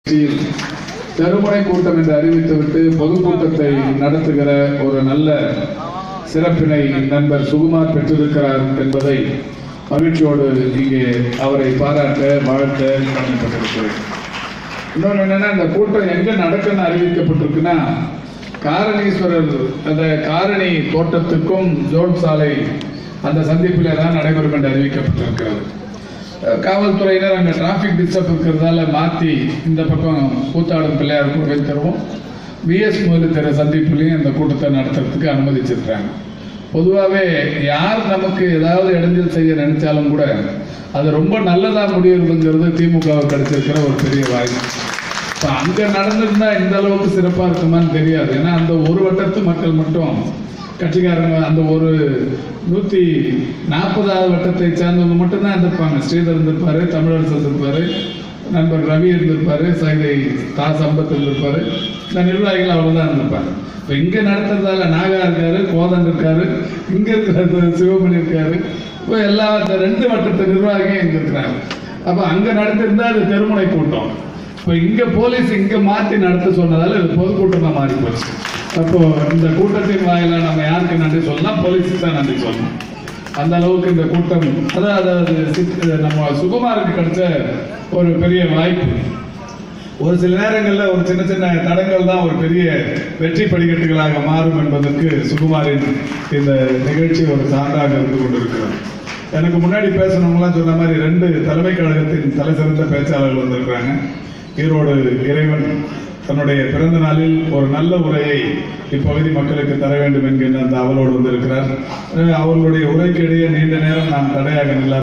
நிகழ்ச்சியில் தெருமுனை கூட்டம் என்று அறிவித்துவிட்டு பொதுக்கூட்டத்தை நடத்துகிற ஒரு நல்ல சிறப்பினை நண்பர் சுகுமார் பெற்றிருக்கிறார் என்பதை மகிழ்ச்சியோடு இங்கே அவரை பாராட்ட வாழ்த்த கடமைப்பட்டிருக்கிறேன் இன்னொன்று என்னன்னா இந்த கூட்டம் எங்க நடக்குன்னு அறிவிக்கப்பட்டிருக்குன்னா காரணீஸ்வரர் அந்த காரணி தோட்டத்துக்கும் ஜோன் சாலை அந்த சந்திப்பிலே தான் நடைபெறும் என்று அறிவிக்கப்பட்டிருக்கிறது அஹ் காவல்துறையினர் அங்கே டிராஃபிக் டிஸ்டர்ப் இருக்கிறதால மாற்றி இந்த பக்கம் கூத்தாடும் பிள்ளையார் கோவில் தெருவும் விஎஸ் முதல் தெரு சந்திப்புலையும் இந்த கூட்டத்தை நடத்துறதுக்கு அனுமதிச்சிருக்காங்க பொதுவாகவே யார் நமக்கு ஏதாவது இடைஞ்சல் செய்ய நினைச்சாலும் கூட அது ரொம்ப நல்லதா முடியுதுங்கிறது திமுகவுக்கு கிடைச்சிருக்கிற ஒரு பெரிய வாய்ப்பு இப்போ அங்கே நடந்திருந்தா இந்த அளவுக்கு சிறப்பாக இருக்குமான்னு தெரியாது ஏன்னா அந்த ஒரு வட்டத்து மக்கள் மட்டும் கட்சிக்காரங்க அந்த ஒரு நூற்றி நாற்பதாவது வட்டத்தை சேர்ந்தவங்க மட்டும்தான் இருந்திருப்பாங்க ஸ்ரீதர் இருந்திருப்பாரு தமிழரசு இருந்திருப்பாரு நண்பர் ரவி இருந்திருப்பாரு சைதை தா சம்பத் இருந்திருப்பாரு இந்த நிர்வாகிகள் அவ்வளோதான் இருந்திருப்பாங்க இப்போ இங்கே நடத்துறதால நாகா இருக்காரு கோதன் இருக்காரு இங்கே இருக்கிற சிவமணி இருக்காரு இப்போ எல்லா இந்த ரெண்டு வட்டத்து நிர்வாகியும் இங்கே இருக்கிறாங்க அப்போ அங்கே நடத்திருந்தா அது தெருமுனை கூட்டம் இப்போ இங்கே போலீஸ் இங்கே மாற்றி நடத்த சொன்னதால இது பொதுக்கூட்டமாக மாறி போச்சு அப்போ இந்த கூட்டத்தின் வாயிலாக நம்ம யாருக்கு நன்றி சொல்லலாம் போலீஸுக்கு தான் நன்றி சொல்லணும் அந்த அளவுக்கு இந்த கூட்டம் அதான் அதாவது சித்- நம்ம சுகுமாருக்கு கிடைச்ச ஒரு பெரிய வாய்ப்பு ஒரு சில நேரங்களில் ஒரு சின்ன சின்ன தடங்கள் தான் ஒரு பெரிய வெற்றி படிக்கட்டுகளாக மாறும் என்பதற்கு சுகுமாரின் இந்த நிகழ்ச்சி ஒரு சான்றாக இருந்து கொண்டிருக்கிறது எனக்கு முன்னாடி பேசணுங்களாம் சொன்ன மாதிரி ரெண்டு தலைமை கழகத்தின் தலை சிறந்த பேச்சாளர்கள் வந்திருக்கிறாங்க ஈரோடு இறைவன் தன்னுடைய பிறந்த நாளில் ஒரு நல்ல உரையை இப்பகுதி மக்களுக்கு தர வேண்டும் என்கின்ற அந்த அவளோடு வந்திருக்கிறார் அஹ் அவர்களுடைய உரைக்கு இடையே நீண்ட நேரம் நான் தடையாக நில்லாத